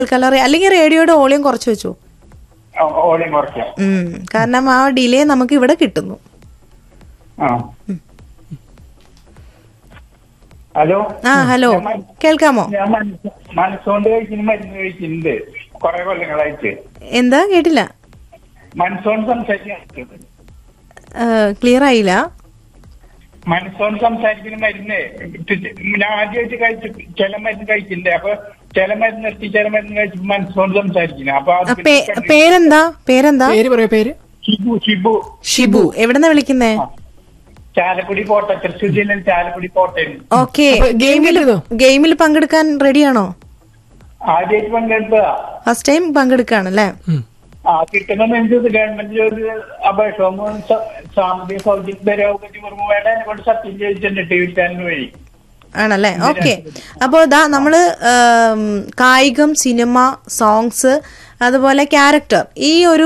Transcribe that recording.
കേൾക്കാലോ അല്ലെങ്കിൽ റേഡിയോയുടെ ഓളിയം കുറച്ച് വെച്ചു ഓളിയം കുറയ്ക്കാം ഉം. കാരണം ആ ഡിലേ നമുക്ക് ഇവിടെ കിട്ടുന്നു ആ ഹലോ ആ ഹലോ കേൾക്കാമോ ഞാൻ മനസ്സ് മനസ്സുകൊണ്ട് കഴിക്കുന്ന മരുന്ന് കഴിക്കുന്നുണ്ട് കുറെ കൊല്ലങ്ങളായിട്ട് എന്താ കേട്ടില്ല മനസ്സുകൊണ്ട് സംസാരിക്കാൻ ക്ലിയർ ആയില്ല മനസ്സുകൊണ്ട് സംസാരിക്കുന്ന മരുന്ന് ഞാൻ ആദ്യമായിട്ട് കഴിച്ചു ചില മരുന്ന് കഴിക്കുന്നുണ്ട് അപ്പൊ ചില മരുന്ന് നിർത്തി ചില മരുന്ന് കഴിച്ചു മനസ്സുകൊണ്ട് സംസാരിക്കുന്നു അപ്പൊ ആ, അത് പേ- പേരെന്താ പേരെന്താ പേര് പറയോ പേര് ഷിബു ഷിബു ഷിബു എവിടെന്നാ വിളിക്കുന്നേ ചാലക്കുടി കോട്ട തൃശ്ശൂർ ജില്ലയിൽ ചാലക്കുടി കോട്ടയം ഓക്കെ അപ്പൊ ഗെയിം കളിക്കുന്നോ? ഗെയിമിൽ പങ്കെടുക്കാൻ റെഡിയാണോ ആദ്യമായിട്ട് പങ്കെടുത്തതാ ഫസ്റ്റ് ടൈം പങ്കെടുക്കാണല്ലേ ഉം. ആ കിട്ടണമെന്ന് എനിക്ക് ഗവൺമെന്റ് ജോലി അപേക്ഷ സാമ്പത്തിക സൗകര്യം ദ്രൗപതി മുർമു വേണ്ട എന്നെ കൊണ്ട് സത്യം ചെയ്തിട്ടുണ്ട് ടി വി ചാനൽ വഴി ആണല്ലേ ഓക്കെ അപ്പോ ഇതാ നമ്മള് ആം, കായികം സിനിമ സോങ്സ് അതുപോലെ ക്യാരക്ടർ ഈ ഒരു